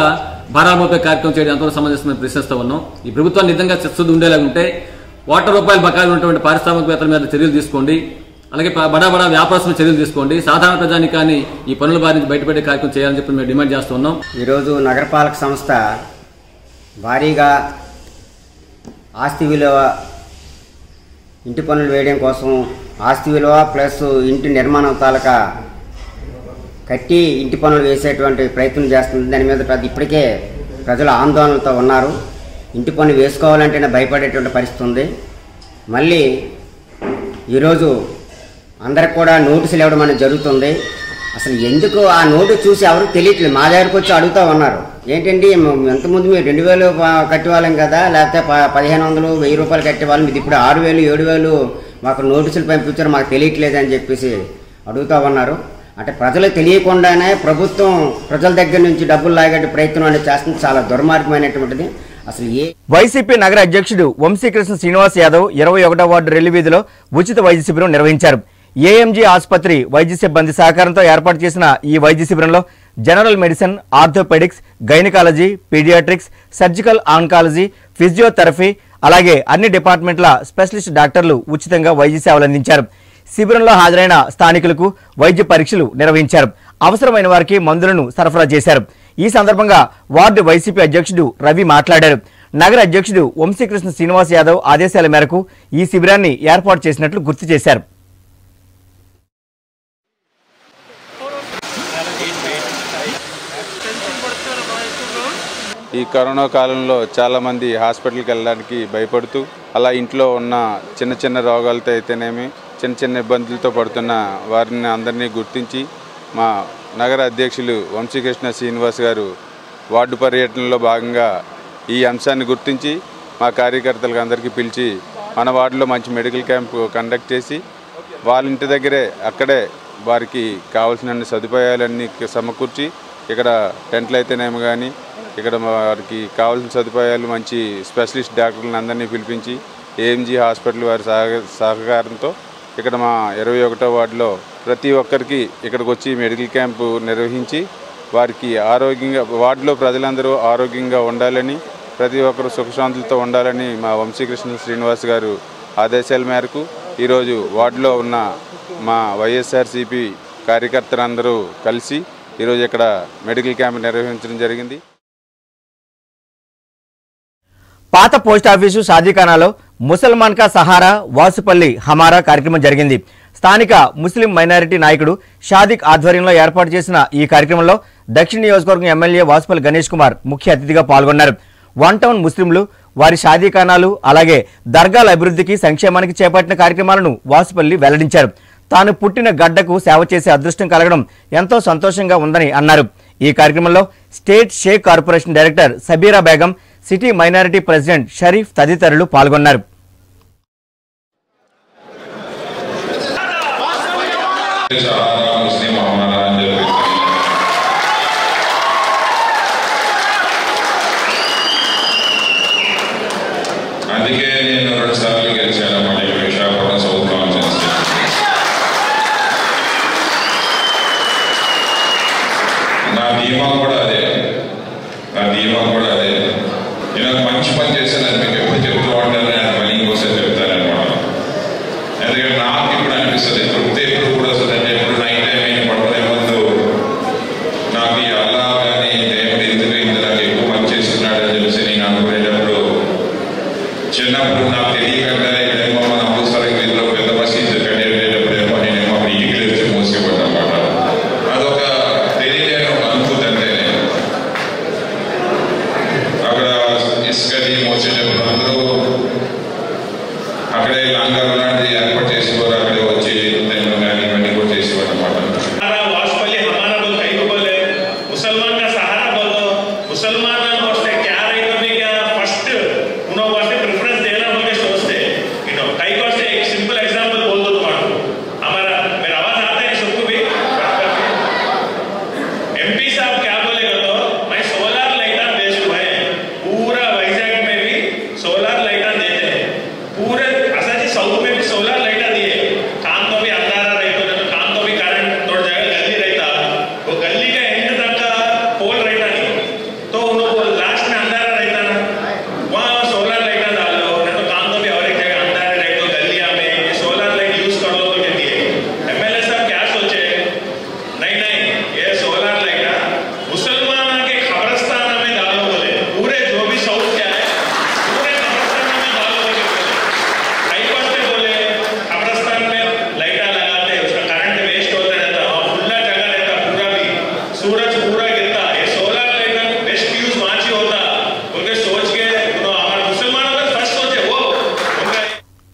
భారామోపే కార్యక్రమం చేయడం ఎంతవరకు సంబంధిస్తుందని ప్రశ్నిస్తూ ఉన్నాం ఈ ప్రభుత్వాన్ని నిజంగా చిత్తశుద్ధి ఉండేలాగా ఉంటే కోట్ల రూపాయల బకాయిలు ఉన్నటువంటి పారిశ్రామికవేత్తల మీద చర్యలు తీసుకోండి అలాగే ప- బడా బడా వ్యాపారస్తుల చర్యలు తీసుకోండి సాధారణ ప్రజానికాన్ని ఈ పనుల బారి నుంచి బయటపడే కార్యక్రమం చేయాలని చెప్పి మేము డిమాండ్ చేస్తూ ఉన్నాం ఈరోజు నగరపాలక సంస్థ భారీగా ఆస్తి విలువ ఇంటి పనులు వేయడం కోసం ఆస్తి విలువ ప్లస్ ఇంటి నిర్మాణం తాలూకా కట్టి ఇంటి పనులు వేసేటువంటి ప్రయత్నం చేస్తుంది దాని మీద పెద్ద ఇప్పటికే ప్రజలు ఆందోళనతో ఉన్నారు ఇంటి పన్ను వేసుకోవాలంటేనే భయపడేటువంటి పరిస్థితి ఉంది మళ్ళీ ఈరోజు అందరికి కూడా నోటీసులు ఇవ్వడం అనేది జరుగుతుంది అసలు ఎందుకు ఆ నోటు చూసి ఎవరు తెలియట్లేదు మా దగ్గరకు వచ్చి అడుగుతూ ఉన్నారు ఏంటండి మ- ఎంతమంది మీరు రెండు వేలు ప- కట్టేవాళ్ళం కదా లేకపోతే ప పదిహేను వందలు వెయ్యి రూపాయలు కట్టేవాళ్ళం ఇది ఇప్పుడు ఆరు వేలు ఏడు వేలు మాకు నోటీసులు పంపించారు మాకు తెలియట్లేదు అని చెప్పేసి అడుగుతూ ఉన్నారు అంటే ప్రజలకు తెలియకుండానే ప్రభుత్వం ప్రజల దగ్గర నుంచి డబ్బులు లాగే ప్రయత్నం అనేది చేస్తుంది చాలా దుర్మార్గమైనటువంటిది అసలు ఏ వైసీపీ నగర అధ్యక్షుడు వంశీకృష్ణ శ్రీనివాస్ యాదవ్ ఇరవై ఒకటో వార్డు రెల్లి వీధిలో ఉచిత వైద్య శిబిరం నిర్వహించారు ఏఎంజీ ఆసుపత్రి వైద్య సిబ్బంది సహకారంతో ఏర్పాటు చేసిన ఈ వైద్య శిబిరంలో general medicine orthopaedics gynaecology paediatrics surgical oncology physiotherapy అలాగే అన్ని డిపార్ట్మెంట్ల స్పెషలిస్ట్ డాక్టర్లు ఉచితంగా వైద్య సేవలు అందించారు శిబిరంలో హాజరైన స్థానికులకు వైద్య పరీక్షలు నిర్వహించారు అవసరమైన వారికి మందులను సరఫరా చేశారు ఈ సందర్భంగా వార్డు వైసీపీ అధ్యక్షుడు రవి మాట్లాడారు నగర అధ్యక్షుడు వంశీకృష్ణ శ్రీనివాస్ యాదవ్ ఆదేశాల మేరకు ఈ శిబిరాన్ని ఏర్పాటు చేసినట్లు గుర్తు చేశారు ఈ కరోనా కాలంలో చాలామంది హాస్పిటల్కి వెళ్ళడానికి భయపడుతూ అలా ఇంట్లో ఉన్న చిన్న చిన్న రోగాలతో అయితేనేమి చిన్న చిన్న ఇబ్బందులతో పడుతున్న వారిని అందరినీ గుర్తించి మా నగర అధ్యక్షులు వంశీకృష్ణ శ్రీనివాస్ గారు వార్డు పర్యటనలో భాగంగా ఈ అంశాన్ని గుర్తించి మా కార్యకర్తలకు అందరికీ పిలిచి మన వార్డులో మంచి మెడికల్ క్యాంప్ కండక్ట్ చేసి వాళ్ళ ఇంటి దగ్గరే అక్కడే వారికి కావాల్సిన సదుపాయాలన్నీ సమకూర్చి ఇక్కడ టెంట్లు అయితేనేమో కానీ ఇక్కడ వారికి కావాల్సిన సదుపాయాలు మంచి స్పెషలిస్ట్ డాక్టర్లను అందరినీ పిలిపించి ఏఎంజీ హాస్పిటల్ వారి సహ సహకారంతో ఇక్కడ మా ఇరవై ఒకటో వార్డులో ప్రతి ఒక్కరికి ఇక్కడికి వచ్చి మెడికల్ క్యాంపు నిర్వహించి వారికి ఆరోగ్యంగా వార్డులో ప్రజలందరూ ఆరోగ్యంగా ఉండాలని ప్రతి ఒక్కరు సుఖశాంతులతో ఉండాలని మా వంశీకృష్ణ శ్రీనివాస్ గారు ఆదేశాల మేరకు ఈరోజు వార్డులో ఉన్న మా వైఎస్ఆర్సీపీ కార్యకర్తలందరూ కలిసి ఈరోజు ఇక్కడ మెడికల్ క్యాంప్ నిర్వహించడం జరిగింది పాత పోస్టాఫీసు షాదీఖానాలో ముసల్మాన్ కా సహారా వాసుపల్లి హమారా కార్యక్రమం జరిగింది స్థానిక ముస్లిం మైనారిటీ నాయకుడు షాదిక్ ఆధ్వర్యంలో ఏర్పాటు చేసిన ఈ కార్యక్రమంలో దక్షిణ నియోజకవర్గం ఎమ్మెల్యే వాసుపల్లి గణేష్ కుమార్ ముఖ్య అతిథిగా పాల్గొన్నారు వన్ టౌన్ ముస్లింలు వారి షాదీఖానాలు అలాగే దర్గాల అభివృద్ధికి సంక్షేమానికి చేపట్టిన కార్యక్రమాలను వాసుపల్లి వెల్లడించారు తాను పుట్టిన గడ్డకు సేవ చేసే అదృష్టం కలగడం ఎంతో సంతోషంగా ఉందని అన్నారు ఈ కార్యక్రమంలో state Sheikh corporation director Sabira Begum city minority president Sharif తదితరులు పాల్గొన్నారు ముస్లిం హమారా అని చెప్పి అందుకే నేను రెండు సార్లు గెలిచాను మళ్ళీ విశాఖపట్నం సౌత్ కాన్స్టిట్యూన్సీ నా ధీమా కూడా అదే నా ధీమా కూడా అదే నేను ఒక మంచి పని చేశాను మీకు ఎప్పుడు చెప్తూ ఉంటాను నేను పని ఇంకోసారి చెప్తానమాట ఎందుకంటే నాకు ఇప్పుడు అనిపిస్తుంది తృప్తి ఎప్పుడు కూడా వస్తుంది అంటే ఎప్పుడు నైట్ టైం అయిన పడుకునే ముందు నాకు ఈ అల్లా కానీ దేవుడు ఎందుకు ఇంత నాకు ఎక్కువ పని చేస్తున్నాడు అని చెప్పేసి నేను అనుకునేటప్పుడు చిన్నప్పుడు నాకు తెలియకుండా ఇక్కడేమో మన అమృత్సరం వీధిలో పెద్ద మసీదు కట్టేటప్పుడేమో నేనేమో అప్పుడు ఈగిలు వచ్చి మోసుకుపోతామాట అదొక తెలియలేని ఒక అనుభూతి అంతే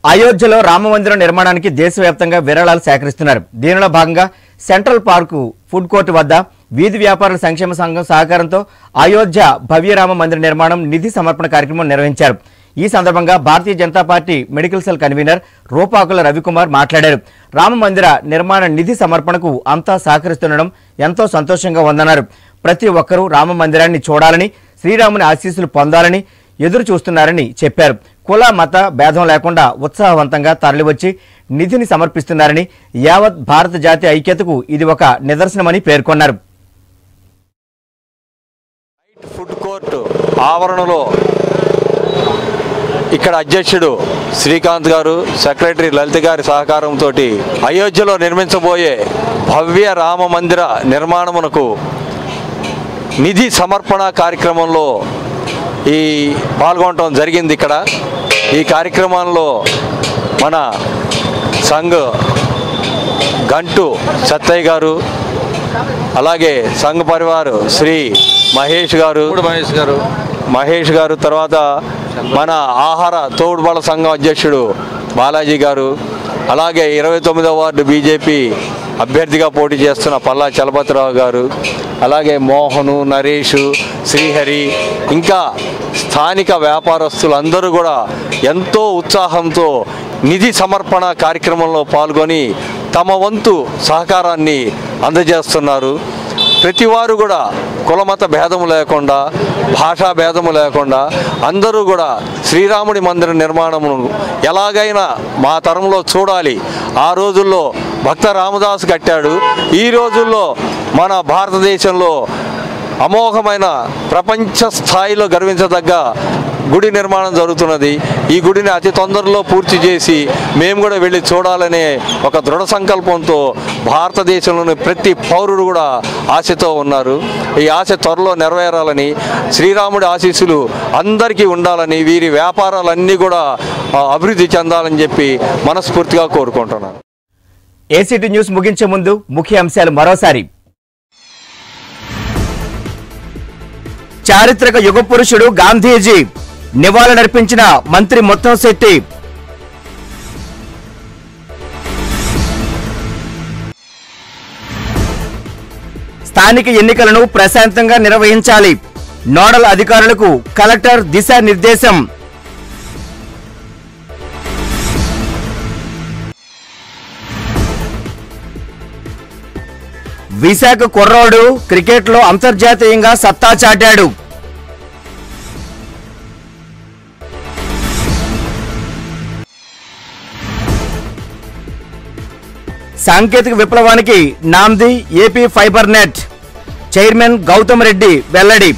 అయోధ్యలో రామమందిరం నిర్మాణానికి దేశవ్యాప్తంగా విరాళాలు సేకరిస్తున్నారు దీనిలో భాగంగా సెంట్రల్ పార్కు ఫుడ్ కోర్టు వద్ద వీధి వ్యాపారుల సంక్షేమ సంఘం సహకారంతో అయోధ్య భవ్య రామ మందిర నిర్మాణం నిధి సమర్పణ కార్యక్రమం నిర్వహించారు ఈ సందర్భంగా Bharatiya Janata party medical cell convener Rupakula Ravikumar మాట్లాడారు రామ మందిర నిర్మాణ నిధి సమర్పణకు అంతా సహకరిస్తుండడం ఎంతో సంతోషంగా ఉందన్నారు ప్రతి ఒక్కరూ రామ మందిరాన్ని చూడాలని శ్రీరాముని ఆశీస్సులు పొందాలని ఎదురు చూస్తున్నారని చెప్పారు కుల మత భేదం లేకుండా ఉత్సాహవంతంగా తరలివచ్చి నిధిని సమర్పిస్తున్నారని యావత్ భారత జాతి ఐక్యతకు ఇది ఒక నిదర్శనమని పేర్కొన్నారు ఫుడ్ కోర్టు ఆవరణలో ఇక్కడ అధ్యక్షుడు శ్రీకాంత్ గారు సెక్రటరీ లలిత గారి సహకారంతో అయోధ్యలో నిర్మించబోయే భవ్య రామ మందిర నిర్మాణమునకు నిధి సమర్పణ కార్యక్రమంలో ఈ పాల్గొనటం జరిగింది ఇక్కడ ఈ కార్యక్రమంలో మన సంఘ్ గంటు సత్తయ్య గారు అలాగే సంఘ పరివారు శ్రీ మహేష్ గారు మహేష్ గారు మహేష్ గారు తర్వాత మన ఆహార తోడుబల సంఘం అధ్యక్షుడు బాలాజీ గారు అలాగే ఇరవై తొమ్మిదవ వార్డు బీజేపీ అభ్యర్థిగా పోటీ చేస్తున్న పల్లా చలపతిరావు గారు అలాగే మోహను నరేష్ శ్రీహరి ఇంకా స్థానిక వ్యాపారస్తులు అందరూ కూడా ఎంతో ఉత్సాహంతో నిధి సమర్పణ కార్యక్రమంలో పాల్గొని తమ వంతు సహకారాన్ని అందజేస్తున్నారు ప్రతివారు కూడా కులమత భేదము లేకుండా భాషా భేదము లేకుండా అందరూ కూడా శ్రీరాముడి మందిర నిర్మాణమును ఎలాగైనా మా తరంలో చూడాలి ఆ రోజుల్లో భక్త రామదాసు కట్టాడు ఈ రోజుల్లో మన భారతదేశంలో అమోఘమైన ప్రపంచ స్థాయిలో గర్వించదగ్గ గుడి నిర్మాణం జరుగుతున్నది ఈ గుడిని అతి తొందరలో పూర్తి చేసి మేము కూడా వెళ్ళి చూడాలనే ఒక దృఢ సంకల్పంతో భారతదేశంలోని ప్రతి పౌరుడు కూడా ఆశతో ఉన్నారు ఈ ఆశ త్వరలో నెరవేరాలని శ్రీరాముడి ఆశీస్సులు అందరికీ ఉండాలని వీరి వ్యాపారాలన్నీ కూడా ఆ, అభివృద్ధి చెందాలని చెప్పి మనస్ఫూర్తిగా కోరుకుంటున్నాను ఏసీటీ న్యూస్ ముగించే ముందు ముఖ్య అంశాలు మరోసారి చారిత్రక యుగ పురుషుడు గాంధీజీ నివాళులర్పించిన మంత్రి మొత్తం శెట్టి స్థానిక ఎన్నికలను ప్రశాంతంగా నిర్వహించాలి నోడల్ అధికారులకు కలెక్టర్ దిశానిర్దేశం విశాఖ కుర్రోడు క్రికెట్లో అంతర్జాతీయంగా సత్తా చాటాడు సాంకేతిక విప్లవానికి నాంది AP fibre net chairman Gautam Reddy వెల్లడి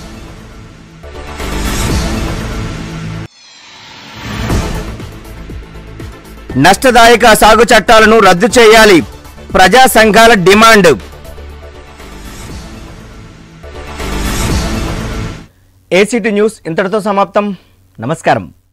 నష్టదాయక సాగు చట్టాలను రద్దు చేయాలి ప్రజా సంఘాల డిమాండ్ ఏసీటీ న్యూస్ ఇంతటితో సమాప్తం నమస్కారం